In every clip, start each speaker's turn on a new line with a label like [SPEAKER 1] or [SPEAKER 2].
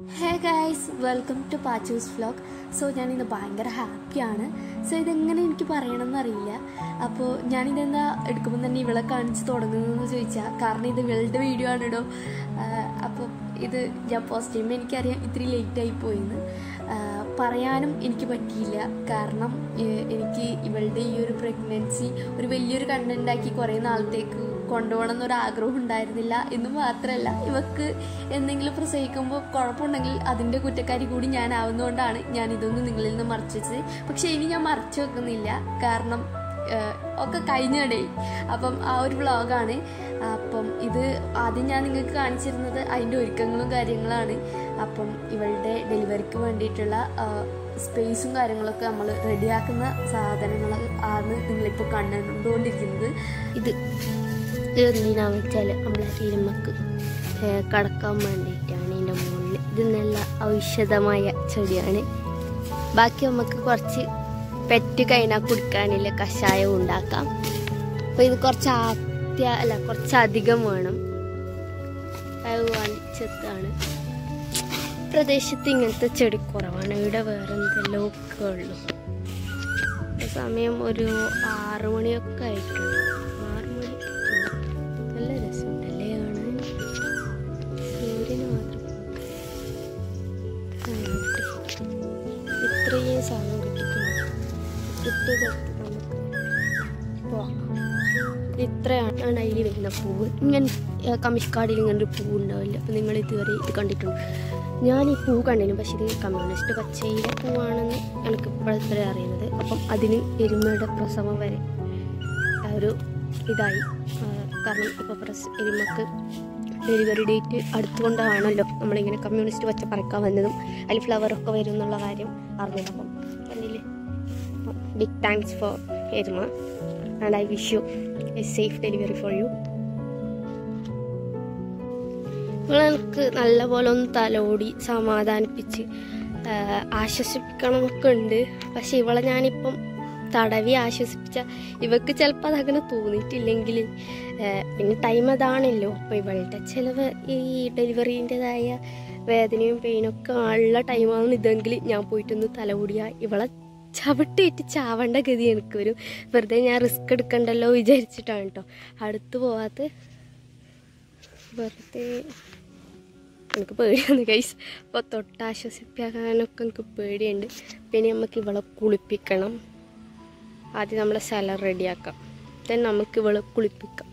[SPEAKER 1] Hey guys welcome to Pachu's vlog so ഞാനിന്ന് ഭയങ്കര ഹാപ്പിയാണ് സോ ഇതെങ്ങനെ എനിക്ക് പറയണമെന്ന് അറിയില്ല അപ്പോൾ ഞാനിതെന്താ എടുക്കുമ്പോൾ തന്നെ ഇവളെ കാണിച്ച് തുടങ്ങുന്നതെന്ന് ചോദിച്ചാൽ കാരണം ഇത് ഇവളുടെ വീഡിയോ ആണ് ഇടോ അപ്പോൾ ഇത് ഞാൻ പോസ്റ്റ് ചെയ്യുമ്പോൾ എനിക്കറിയാം ഇത്തിരി ലേറ്റായി പോയിന്ന് ആ, പറയാനും എനിക്ക് പറ്റിയില്ല കാരണം ഏഹ്, എനിക്ക് ഇവളുടെ ഈ ഒരു പ്രഗ്നൻസി ഒരു വലിയൊരു കണ്ടൻ്റാക്കി കുറേ നാളത്തേക്ക് കൊണ്ടുപോകണം എന്നൊരു ആഗ്രഹം ഉണ്ടായിരുന്നില്ല എന്ന് മാത്രമല്ല ഇവക്ക് എന്തെങ്കിലും പ്രസവിക്കുമ്പോൾ കുഴപ്പമുണ്ടെങ്കിൽ അതിൻ്റെ കുറ്റക്കാരി കൂടി ഞാൻ ആവുന്നതുകൊണ്ടാണ് ഞാൻ ഇതൊന്നും നിങ്ങളിൽ നിന്ന് മറച്ചു വെച്ചത് പക്ഷെ ഇനി ഞാൻ മറച്ചു വെക്കുന്നില്ല കാരണം ഏഹ്, ഒക്കെ കഴിഞ്ഞടേ അപ്പം ആ ഒരു വ്ളോഗാണ് അപ്പം ഇത് ആദ്യം ഞാൻ നിങ്ങൾക്ക് കാണിച്ചിരുന്നത് അതിൻ്റെ ഒരുക്കങ്ങളും കാര്യങ്ങളാണ് അപ്പം ഇവളുടെ ഡെലിവറിക്ക് വേണ്ടിയിട്ടുള്ള സ്പേസും കാര്യങ്ങളൊക്കെ നമ്മൾ റെഡിയാക്കുന്ന സാധനങ്ങൾ ആണ് നിങ്ങളിപ്പോൾ കണ്ടുകൊണ്ടിരിക്കുന്നത്
[SPEAKER 2] ഇത് ഇതെന്തിനാന്ന് വെച്ചാൽ നമ്മളെ തിരുമക്ക് കടക്കാൻ വേണ്ടിയിട്ടാണ് ഇതിൻ്റെ മുകളിൽ ഇത് നല്ല ഔഷധമായ ചെടിയാണ് ബാക്കി നമുക്ക് കുറച്ച് പെറ്റ് കഴിഞ്ഞാൽ കുടിക്കാനില്ല കഷായം ഉണ്ടാക്കാം അപ്പോൾ ഇത് കുറച്ച് ആത്യ അല്ല കുറച്ചധികം വേണം അത് വാങ്ങിച്ചതാണ് പ്രദേശത്ത് ഇങ്ങനത്തെ ചെടി കുറവാണ് ഇവിടെ വേറെ എന്തെല്ലാം ഒക്കെ ഉള്ളു ഇപ്പൊ സമയം ഒരു ആറു മണിയൊക്കെ ആയിട്ടുണ്ട് ആറു മണി നല്ല രസമുണ്ടല്ലേ കാണാൻ സൂര്യന് മാത്രം ആ, ഇത്രയും സാധനം കിട്ടിയിട്ടുണ്ട് കിട്ടിയത് നമുക്ക് പോവാം ഇത്രയാണ് അതിൽ വരുന്ന പൂവ് ഇങ്ങനെ കമ്മിഷ്കാടിൽ ഇങ്ങനെ ഒരു പൂവ് ഉണ്ടാവില്ല അപ്പം നിങ്ങൾ ഇതുവരെ ഇത് കണ്ടിട്ടുണ്ട് ഞാൻ ഈ പൂ കണ്ടിരുന്നു പക്ഷേ ഇത് കമ്മ്യൂണിസ്റ്റ് പച്ചയിലെ പൂവാണെന്ന് എനിക്ക് ഇപ്പോഴത്തെ അറിയുന്നത് അപ്പം അതിന് എരുമയുടെ പ്രസവം വരെ ആ ഒരു ഇതായി ആ, കാരണം ഇപ്പോൾ പ്രസ് എരുമക്ക് ഡെലിവറി ഡേറ്റ് അടുത്തുകൊണ്ടാണല്ലോ നമ്മളിങ്ങനെ കമ്മ്യൂണിസ്റ്റ് പച്ച പറിക്കാൻ വന്നതും അതിൽ ഫ്ലവറൊക്കെ വരും എന്നുള്ള കാര്യം അറിഞ്ഞത് അപ്പം കണ്ടില്ലേ ബിഗ് താങ്ക്സ് ഫോർ എരുമ and I wish you a safe delivery for you എനിക്ക് നല്ലപോലെ ഒന്ന് തലോടി സമാധാനിപ്പിച്ച് ആ, ആശ്വസിപ്പിക്കണമൊക്കെ ഉണ്ട് പക്ഷെ ഇവളെ ഞാനിപ്പം തടവി ആശ്വസിപ്പിച്ച ഇവക്ക് ചിലപ്പോൾ അതങ്ങനെ തോന്നിയിട്ടില്ലെങ്കിൽ ആ, പിന്നെ ടൈം അതാണല്ലോ അപ്പോൾ ഇവളുടെ ചിലവ് ഈ ഡെലിവറീൻ്റെതായ വേദനയും പെയിനൊക്കെ ഉള്ള ടൈമാണ് ഇതെങ്കിൽ ഞാൻ പോയിട്ടൊന്ന് തലോടിയ ഇവളെ ചവിട്ടിയിട്ട് ചാവേണ്ട ഗതി എനിക്ക് വരും വെറുതെ ഞാൻ റിസ്ക് എടുക്കണ്ടല്ലോ വിചാരിച്ചിട്ടാണ് കേട്ടോ അടുത്ത് പോവാത്ത വെറുതെ എനിക്ക് പേടിയാണ് കൈസ് അപ്പോൾ തൊട്ടാശ്വസിപ്പിക്കാനൊക്കെ എനിക്ക് പേടിയുണ്ട് പിന്നെ നമുക്ക് ഇവളെ കുളിപ്പിക്കണം ആദ്യം നമ്മളെ സ്ഥലം റെഡിയാക്കാം ദെൻ നമുക്ക് ഇവളെ കുളിപ്പിക്കാം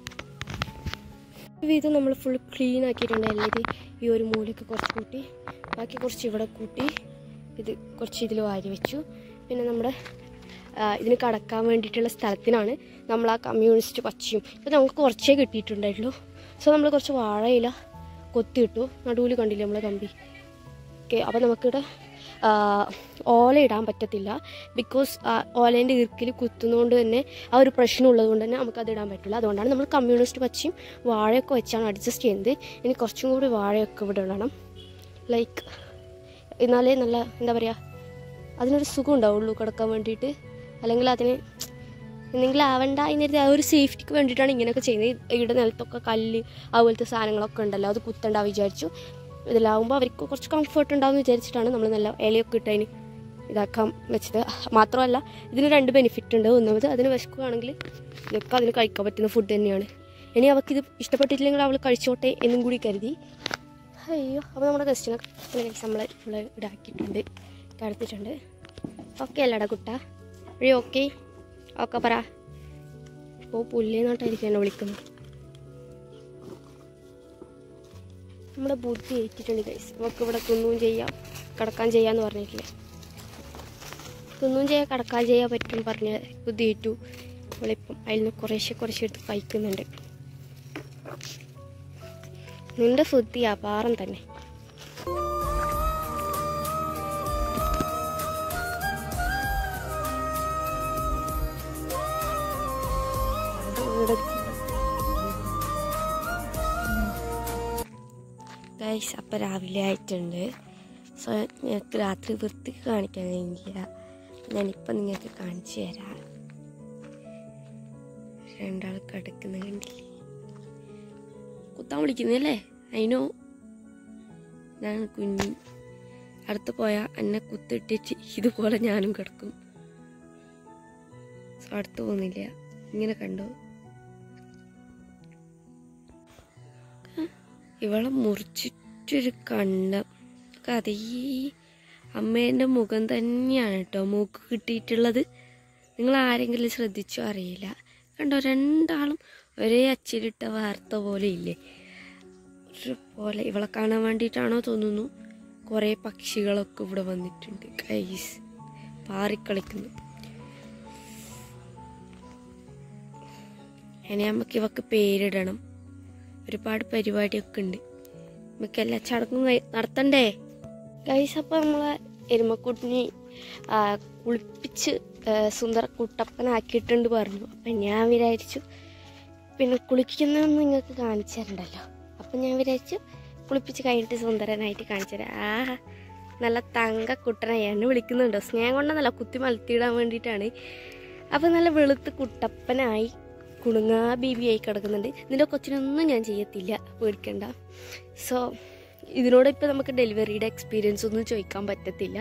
[SPEAKER 2] ഇത് നമ്മൾ ഫുൾ ക്ലീൻ ആക്കിയിട്ടുണ്ടല്ലേ ഇത് ഈ ഒരു മൂലയ്ക്ക് കുറച്ച് കൂട്ടി ബാക്കി കുറച്ച് ഇവിടെ കൂട്ടി ഇത് കുറച്ച് ഇതിൽ വാരി വെച്ചു പിന്നെ നമ്മുടെ ആ, ഇതിന് കടക്കാൻ വേണ്ടിയിട്ടുള്ള സ്ഥലത്തിനാണ് നമ്മൾ ആ കമ്മ്യൂണിസ്റ്റ് പച്ചയും ഇപ്പം നമുക്ക് കുറച്ചേ കിട്ടിയിട്ടുണ്ടായിട്ടുള്ളൂ സോ നമ്മൾ കുറച്ച് വാഴയില കൊത്തിയിട്ടു നടുവിൽ കണ്ടില്ലേ നമ്മളെ കമ്പി ഓക്കെ അപ്പോൾ നമുക്കിവിടെ ആ, ഓല ഇടാൻ പറ്റത്തില്ല ബിക്കോസ് ഓലേൻ്റെ ഇറുക്കിൽ കുത്തുന്നതുകൊണ്ട് തന്നെ ആ ഒരു പ്രശ്നം ഉള്ളത് കൊണ്ട് തന്നെ നമുക്കത് ഇടാൻ പറ്റില്ല അതുകൊണ്ടാണ് നമ്മൾ കമ്മ്യൂണിസ്റ്റ് പച്ചയും വാഴയൊക്കെ വെച്ചാണ് അഡ്ജസ്റ്റ് ചെയ്യുന്നത് ഇനി കുറച്ചും കൂടി വാഴയൊക്കെ ഇവിടെ ഇടണം ലൈക്ക് എന്നാലേ നല്ല എന്താ പറയുക അതിനൊരു സുഖം ഉണ്ടാവുള്ളൂ കിടക്കാൻ വേണ്ടിയിട്ട് അല്ലെങ്കിൽ അതിന് എന്തെങ്കിലും ആവണ്ട എന്നിരുത്തി ആ ഒരു സേഫ്റ്റിക്ക് വേണ്ടിയിട്ടാണ് ഇങ്ങനെയൊക്കെ ചെയ്യുന്നത് ഇവിടെ നിലത്തൊക്കെ കല്ല് അതുപോലത്തെ സാധനങ്ങളൊക്കെ ഉണ്ടല്ലോ അത് കുത്തണ്ട വിചാരിച്ചു ഇതിലാവുമ്പോൾ അവർക്ക് കുറച്ച് കംഫർട്ട് ഉണ്ടാവും എന്ന് വിചാരിച്ചിട്ടാണ് നമ്മൾ നല്ല ഇലയൊക്കെ ഇട്ടതിന് ഇതാക്കാൻ വെച്ചത് മാത്രമല്ല ഇതിന് രണ്ട് ബെനിഫിറ്റ് ഉണ്ട് ഒന്നാമത് അതിന് വിശക്കുകയാണെങ്കിൽ ഇതൊക്കെ അതിന് കഴിക്കാൻ പറ്റുന്ന ഫുഡ് തന്നെയാണ് ഇനി അവൾക്ക് ഇത് ഇഷ്ടപ്പെട്ടിട്ടില്ലെങ്കിൽ അവൾ കഴിച്ചോട്ടെ എന്നും കൂടി കരുതി അയ്യോ അപ്പോൾ നമ്മുടെ ഗസ്റ്റിനെ നമ്മൾ ഫുള്ള് ഇടാക്കിയിട്ടുണ്ട് കടത്തിയിട്ടുണ്ട് ഓക്കെ അല്ലടാ കുട്ട വഴി ഓക്കെ ഓക്കെ പറ ഇപ്പോൾ പുല്ലേന്നാട്ടായിരിക്കും എന്നെ വിളിക്കുന്നത് നമ്മുടെ ബുദ്ധി ഏറ്റിട്ടുണ്ട് കൈസ് നമുക്ക് ഇവിടെ തിന്നുകയും ചെയ്യാം കിടക്കാൻ ചെയ്യാന്ന് പറഞ്ഞിട്ടില്ലേ തിന്നുകയും ചെയ്യാം കിടക്കാൻ ചെയ്യാൻ പറ്റും പറഞ്ഞ് ബുദ്ധി ഏറ്റു ഇവളിപ്പം അതിൽ നിന്ന് കുറേശ്ശെ കുറേശ്ശെ എടുത്ത് കഴിക്കുന്നുണ്ട് നിന്റെ ബുദ്ധി അപാരം തന്നെ ഗൈസ് അപ്പം രാവിലെ ആയിട്ടുണ്ട് സോ ഞങ്ങൾക്ക് രാത്രി വൃത്തിക്ക് കാണിക്കാൻ കഴിഞ്ഞില്ല ഞാനിപ്പം നിങ്ങൾക്ക് കാണിച്ചു തരാം രണ്ടാൾ കിടക്കുന്ന കണ്ടില്ലേ കുത്താൻ വിളിക്കുന്നല്ലേ അതിനോ ഞാൻ കുഞ്ഞി അടുത്ത് പോയാൽ എന്നെ കുത്തിട്ടിട്ട് ഇതുപോലെ ഞാനും കിടക്കും സോ അടുത്ത് പോകുന്നില്ല ഇങ്ങനെ കണ്ടോ ഇവളെ മുറിച്ചിട്ടൊരു കണ്ടം ഒക്കെ അതേ അമ്മേൻ്റെ മുഖം തന്നെയാണ് കേട്ടോ മൂക്ക് കിട്ടിയിട്ടുള്ളത് നിങ്ങൾ ആരെങ്കിലും ശ്രദ്ധിച്ചോ അറിയില്ല കണ്ടോ രണ്ടാളും ഒരേ അച്ചിലിട്ട വാർത്ത പോലെ ഇല്ലേ ഒരു പോലെ ഇവളെ കാണാൻ വേണ്ടിയിട്ടാണോ തോന്നുന്നു കുറേ പക്ഷികളൊക്കെ ഇവിടെ വന്നിട്ടുണ്ട് കൈസ് പാറിക്കളിക്കുന്നു ഇനി നമുക്ക് ഇവക്ക് പേരിടണം ഒരുപാട് പരിപാടിയൊക്കെ ഉണ്ട് നമുക്ക് എല്ലാ ചടങ്ങും കഴി- നടത്തണ്ടേ ഗൈസ് അപ്പോൾ നമ്മളെ എരുമക്കുട്ടിനെ ആ, കുളിപ്പിച്ച് ആ, സുന്ദര കുട്ടപ്പനാക്കിയിട്ടുണ്ട് പറഞ്ഞു അപ്പം ഞാൻ വിചാരിച്ചു പിന്നെ കുളിക്കുന്നതൊന്നും നിങ്ങൾക്ക് കാണിച്ചു തരണ്ടല്ലോ അപ്പം ഞാൻ വിചാരിച്ചു കുളിപ്പിച്ച് കഴിഞ്ഞിട്ട് സുന്ദരനായിട്ട് കാണിച്ചു തരാം ആ നല്ല തങ്ക കുട്ടനായി എന്നെ വിളിക്കുന്നുണ്ടോ സ്നേഹം കൊണ്ടൊന്നല്ല കുത്തി മലത്തിയിടാൻ വേണ്ടിയിട്ടാണ് അപ്പം നല്ല വെളുത്ത് കുട്ടപ്പനായി കുണുങ്ങാ ബീബിയായി കിടക്കുന്നുണ്ട് നിന്റെ കൊച്ചിനൊന്നും ഞാൻ ചെയ്യത്തില്ല പേടിക്കണ്ട സോ ഇതിനോട് ഇപ്പോൾ നമുക്ക് ഡെലിവറിയുടെ എക്സ്പീരിയൻസ് ഒന്നും ചോദിക്കാൻ പറ്റത്തില്ല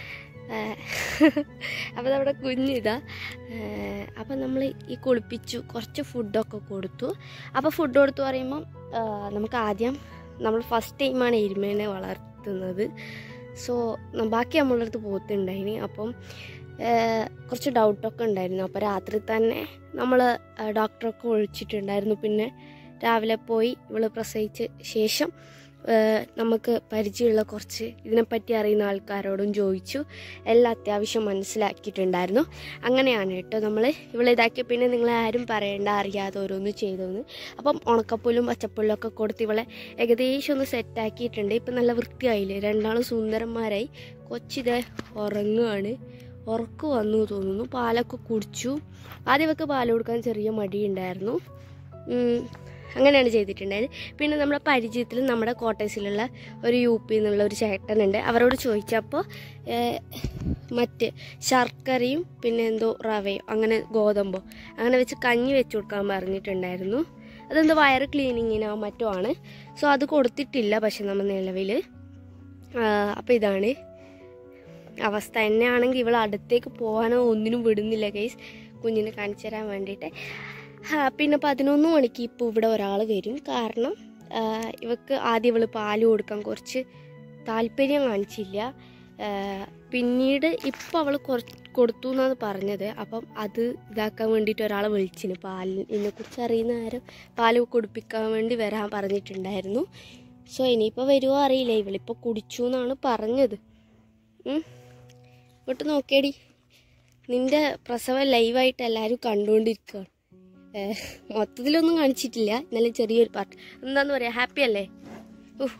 [SPEAKER 2] അപ്പോൾ നമ്മുടെ കുഞ്ഞിതാ അപ്പം നമ്മൾ ഈ കുളിപ്പിച്ചു കുറച്ച് ഫുഡൊക്കെ കൊടുത്തു അപ്പോൾ ഫുഡ് കൊടുത്തു പറയുമ്പം ആ, നമുക്ക് ആദ്യം നമ്മൾ ഫസ്റ്റ് ടൈമാണ് എരുമേനെ വളർത്തുന്നത് സോ ബാക്കി നമ്മളുടെ അടുത്ത് പോത്തുണ്ടായിന് അപ്പം ആ, കുറച്ച് ഡൗട്ടൊക്കെ ഉണ്ടായിരുന്നു അപ്പോൾ രാത്രി തന്നെ നമ്മൾ ഡോക്ടറൊക്കെ ഒഴിച്ചിട്ടുണ്ടായിരുന്നു പിന്നെ രാവിലെ പോയി ഇവള് പ്രസവിച്ച ശേഷം ആ, നമുക്ക് പരിചയമുള്ള കുറച്ച് ഇതിനെപ്പറ്റി അറിയുന്ന ആൾക്കാരോടും ചോദിച്ചു എല്ലാം അത്യാവശ്യം മനസ്സിലാക്കിയിട്ടുണ്ടായിരുന്നു അങ്ങനെയാണ് കേട്ടോ നമ്മൾ ഇവളെ ഇതാക്കിയ പിന്നെ നിങ്ങൾ ആരും പറയേണ്ട അറിയാതെ ഓരോന്ന് ചെയ്തോന്ന് അപ്പം ഉണക്കപ്പുല്ലും പച്ചപ്പുല്ലും ഒക്കെ കൊടുത്ത് ഇവളെ ഏകദേശം ഒന്ന് സെറ്റാക്കിയിട്ടുണ്ട് ഇപ്പം നല്ല വൃത്തിയായില്ലേ രണ്ടാളും സുന്ദരന്മാരായി കൊച്ചിത് ഉറങ്ങുകയാണ് ഉറക്കം വന്നു തോന്നുന്നു പാലൊക്കെ കുടിച്ചു ആദ്യം ഇവക്ക് പാൽ കൊടുക്കാൻ ചെറിയ മടിയുണ്ടായിരുന്നു ഉം, അങ്ങനെയാണ് ചെയ്തിട്ടുണ്ടായത് പിന്നെ നമ്മുടെ പരിചയത്തിൽ നമ്മുടെ കോട്ടേഴ്സിലുള്ള ഒരു യു പി എന്നുള്ള ഒരു ചേട്ടനുണ്ട് അവരോട് ചോദിച്ചപ്പോൾ ഏഹ്, മറ്റ് ശർക്കരയും പിന്നെ എന്തോ റവയോ അങ്ങനെ ഗോതമ്പോ അങ്ങനെ വെച്ച് കഞ്ഞി വെച്ച് കൊടുക്കാൻ പറഞ്ഞിട്ടുണ്ടായിരുന്നു അതെന്തോ വയറ് ക്ലീനിങ്ങിനോ മറ്റോ ആണ് സോ അത് കൊടുത്തിട്ടില്ല പക്ഷെ നമ്മൾ നിലവിൽ അപ്പോൾ ഇതാണ് അവസ്ഥ എന്നെ ആണെങ്കിൽ ഇവൾ അടുത്തേക്ക് പോകാനോ ഒന്നിനും വിടുന്നില്ല ഗൈസ് കുഞ്ഞിനെ കാണിച്ചു തരാൻ വേണ്ടിയിട്ട് ആ, പിന്നെ പതിനൊന്ന് മണിക്ക് ഇപ്പോൾ ഇവിടെ ഒരാൾ വരും കാരണം ആ, ഇവക്ക് ആദ്യം ഇവള് പാല് കൊടുക്കാൻ കുറച്ച് താല്പര്യം കാണിച്ചില്ല ആ, പിന്നീട് ഇപ്പം അവൾ കുറച്ച് കൊടുത്തു എന്നാണ് പറഞ്ഞത് അപ്പം അത് ഇതാക്കാൻ വേണ്ടിയിട്ട് ഒരാളെ വിളിച്ചിന് പാലിനെ കുറിച്ച് അറിയുന്ന ആരും പാല് കുടിപ്പിക്കാൻ വേണ്ടി വരാൻ പറഞ്ഞിട്ടുണ്ടായിരുന്നു സോ ഇനിയിപ്പോൾ വരുമോ അറിയില്ല ഇവളിപ്പോൾ കുടിച്ചു എന്നാണ് പറഞ്ഞത് ഉം. ഇങ്ങോട്ട് നോക്കിയടി നിന്റെ പ്രസവം ലൈവായിട്ട് എല്ലാവരും കണ്ടുകൊണ്ടിരിക്കുകയാണ് ഏഹ്, മൊത്തത്തിലൊന്നും കാണിച്ചിട്ടില്ല എന്നാലും ചെറിയൊരു പാർട്ട് എന്താന്ന് പറയാ ഹാപ്പി അല്ലേ ഉഹ്.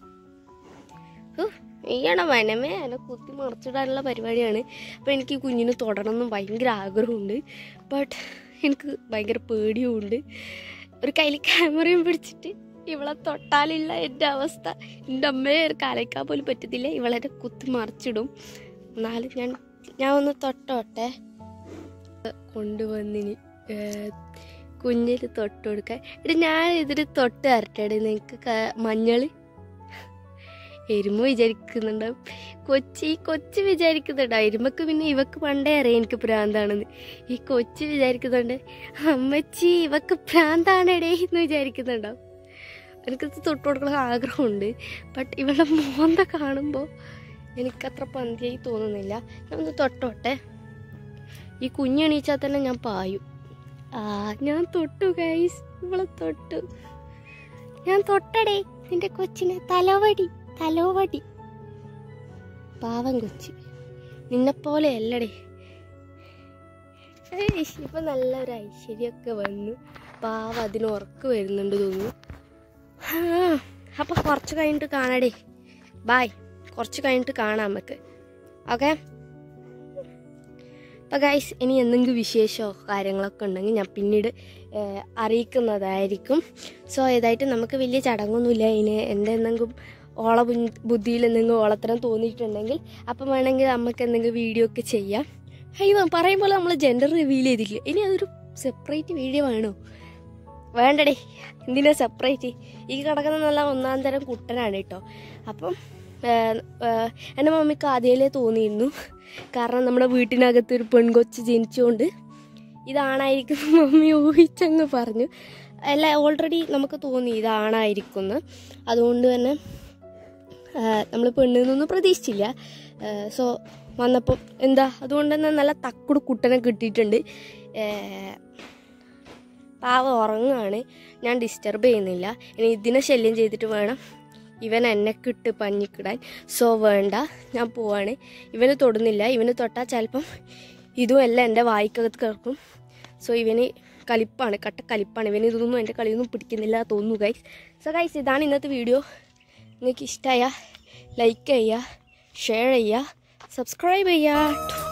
[SPEAKER 2] ഉഹ്, നീയാണോ വനമേ എന്നെ കുത്തി മറച്ചിടാനുള്ള പരിപാടിയാണ് അപ്പോൾ എനിക്ക് ഈ കുഞ്ഞിനെ തൊടണമെന്ന് ഭയങ്കര ആഗ്രഹമുണ്ട് ബട്ട് എനിക്ക് ഭയങ്കര പേടിയുമുണ്ട് ഒരു കയ്യിൽ ക്യാമറയും പിടിച്ചിട്ട് ഇവളെ തൊട്ടാലില്ല എൻ്റെ അവസ്ഥ എൻ്റെ അമ്മയെ എനിക്ക് അലക്കാൻ പോലും പറ്റത്തില്ല ഇവളെ കുത്തി മറിച്ചിടും എന്നാലും ഞാൻ ഞാൻ ഒന്ന് തൊട്ടോട്ടെ കൊണ്ടുവന്നിന് ഏഹ്, കുഞ്ഞിന് തൊട്ട് കൊടുക്കാൻ എടി ഞാൻ ഇതിന് തൊട്ട് തരട്ടെടി നിനക്ക് മഞ്ഞൾ എരുമ വിചാരിക്കുന്നുണ്ടാവും കൊച്ചി ഈ കൊച്ചു വിചാരിക്കുന്നുണ്ടോ എരുമക്ക് പിന്നെ ഇവക്ക് പണ്ടേ അറിയാം എനിക്ക് ഭ്രാന്താണെന്ന് ഈ കൊച്ചു വിചാരിക്കുന്നുണ്ട് അമ്മച്ചി ഇവക്ക് ഭ്രാന്താണെടേ എന്ന് വിചാരിക്കുന്നുണ്ടാവും എനിക്കത് തൊട്ട് കൊടുക്കണം ആഗ്രഹമുണ്ട് ബട്ട് ഇവളുടെ മോന്ത കാണുമ്പോൾ എനിക്കത്ര പന്തിയായി തോന്നുന്നില്ല ഞാൻ ഒന്ന് തൊട്ടോട്ടെ ഈ കുഞ്ഞെണീച്ചാൽ തന്നെ ഞാൻ പായും ആ ഞാൻ തൊട്ടു ഗൈസ് ഇവളെ തൊട്ടു ഞാൻ തൊട്ടടേ നിന്റെ കൊച്ചിനെ തലോവടി തലോവടി പാവം കൊച്ച് നിന്നെപ്പോലെ അല്ലടേ ഏയ്, ഇപ്പൊ നല്ലൊരു ഐശ്വര്യമൊക്കെ വന്നു പാവം അതിന് ഉറക്ക് വരുന്നുണ്ട് തോന്നുന്നു ആ, അപ്പൊ കുറച്ച് കഴിഞ്ഞിട്ട് കാണാടേ ബായ് കുറച്ച് കഴിഞ്ഞിട്ട് കാണാം നമുക്ക് ഓക്കെ അപ്പോൾ ഗൈസ് ഇനി എന്തെങ്കിലും വിശേഷമോ കാര്യങ്ങളൊക്കെ ഉണ്ടെങ്കിൽ ഞാൻ പിന്നീട് ഏഹ്, അറിയിക്കുന്നതായിരിക്കും സോ ഇതായിട്ട് നമുക്ക് വലിയ ചടങ്ങൊന്നുമില്ല ഇനി എൻ്റെ എന്തെങ്കിലും ഓള ബു- ബുദ്ധിയിൽ എന്തെങ്കിലും ഓളത്തരം തോന്നിയിട്ടുണ്ടെങ്കിൽ അപ്പം വേണമെങ്കിൽ നമുക്ക് എന്തെങ്കിലും വീഡിയോ ഒക്കെ ചെയ്യാം അയ്യോ പറയുമ്പോൾ നമ്മൾ ജെൻഡർ റിവീൽ ചെയ്തില്ല ഇനി അതൊരു സെപ്പറേറ്റ് വീഡിയോ വേണോ വേണ്ടടേ എന്തിനാ സെപ്പറേറ്റ് ഈ കിടക്കുന്ന നല്ല ഒന്നാം തരം കുട്ടനാണ് കേട്ടോ അപ്പം ഏഹ്, ഏഹ്, എൻ്റെ മമ്മിക്ക് ആദ്യമേ തോന്നിയിരുന്നു കാരണം നമ്മുടെ വീട്ടിനകത്ത് ഒരു പെൺകൊച്ച് ജനിച്ചുകൊണ്ട് ഇതാണായിരിക്കും എന്ന് മമ്മി ഊഹിച്ചങ്ങ് പറഞ്ഞു അല്ല ഓൾറെഡി നമുക്ക് തോന്നി ഇതാണായിരിക്കുമെന്ന് അതുകൊണ്ട് തന്നെ നമ്മൾ പെണ്ണിൽ നിന്നൊന്നും പ്രതീക്ഷിച്ചില്ല സോ വന്നപ്പോൾ എന്താ അതുകൊണ്ട് തന്നെ നല്ല തക്കുട് കുട്ടനെ കിട്ടിയിട്ടുണ്ട് ഏഹ്, പാവ ഉറങ്ങുകയാണ് ഞാൻ ഡിസ്റ്റർബ് ചെയ്യുന്നില്ല ഇനി ഇതിനെ ശല്യം ചെയ്തിട്ട് വേണം ഇവൻ എന്നെ കിട്ട് പഞ്ഞിക്കിടാൻ സോ വേണ്ട ഞാൻ പോവാണ് ഇവന് തൊടുന്നില്ല ഇവന് തൊട്ടാൽ ചിലപ്പം ഇതും എല്ലാം എൻ്റെ വായിക്കകത്ത് കിടക്കും സോ ഇവന് കലിപ്പാണ് കട്ട കലിപ്പാണ് ഇവന് ഇതൊന്നും എൻ്റെ കളിയൊന്നും പിടിക്കുന്നില്ല തോന്നുന്നു ഗൈസ് സോ ഗൈസ് ഇതാണ് ഇന്നത്തെ വീഡിയോ നിങ്ങൾക്ക് ഇഷ്ടമായ ലൈക്ക് ചെയ്യുക ഷെയർ ചെയ്യുക സബ്സ്ക്രൈബ് ചെയ്യുക